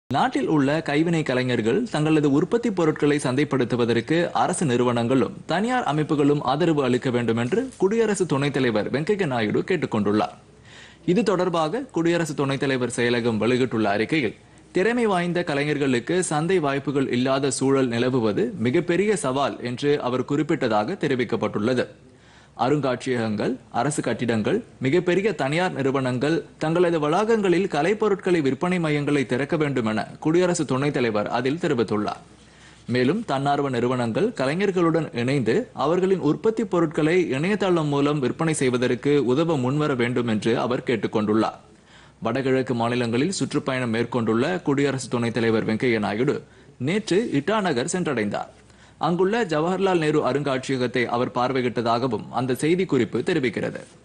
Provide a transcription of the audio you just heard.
நாட்டில் உள்ள கைவினை கலைஞர்கள் தங்களது உற்பத்தி பொருட்களை சந்தைப்படுத்துவதற்கு அரசு நிறுவனங்களும் தனியார் அமைப்புகளும் ஆதரவு அளிக்க வேண்டும் என்று குடியரசு துணைத் தலைவர் வெங்கையா நாயுடு கேட்டுக் கொண்டுள்ளார் இது தொடர்பாக குடியரசு துணைத் தலைவர் செயலகம் வெளியிட்டுள்ள அறிக்கையில் திறமை வாய்ந்த கலைஞர்களுக்கு சந்தை வாய்ப்புகள் இல்லாத சூழல் நிலவுவது மிகப்பெரிய சவால் என்று அவர் குறிப்பிட்டதாக தெரிவிக்கப்பட்டுள்ளது அருங்காட்சியகங்கள் அரசு கட்டிடங்கள் மிகப்பெரிய தனியார் நிறுவனங்கள் தங்களது வளாகங்களில் கலைப்பொருட்களை விற்பனை மையங்களை திறக்க வேண்டும் என குடியரசு துணைத் தலைவர் அதில் தெரிவித்துள்ளார் மேலும் தன்னார்வ நிறுவனங்கள் கலைஞர்களுடன் இணைந்து அவர்களின் உற்பத்தி பொருட்களை இணையதளம் மூலம் விற்பனை செய்வதற்கு உதவ முன்வர வேண்டும் என்று அவர் கேட்டுக்கொண்டுள்ளார் வடகிழக்கு மாநிலங்களில் சுற்றுப்பயணம் மேற்கொண்டுள்ள குடியரசு துணைத் தலைவர் வெங்கையா நாயுடு நேற்று இட்டாநகர் சென்றடைந்தார் அங்குள்ள ஜவஹர்லால் நேரு அருங்காட்சியகத்தை அவர் பார்வையிட்டதாகவும் அந்த செய்திக்குறிப்பு தெரிவிக்கிறது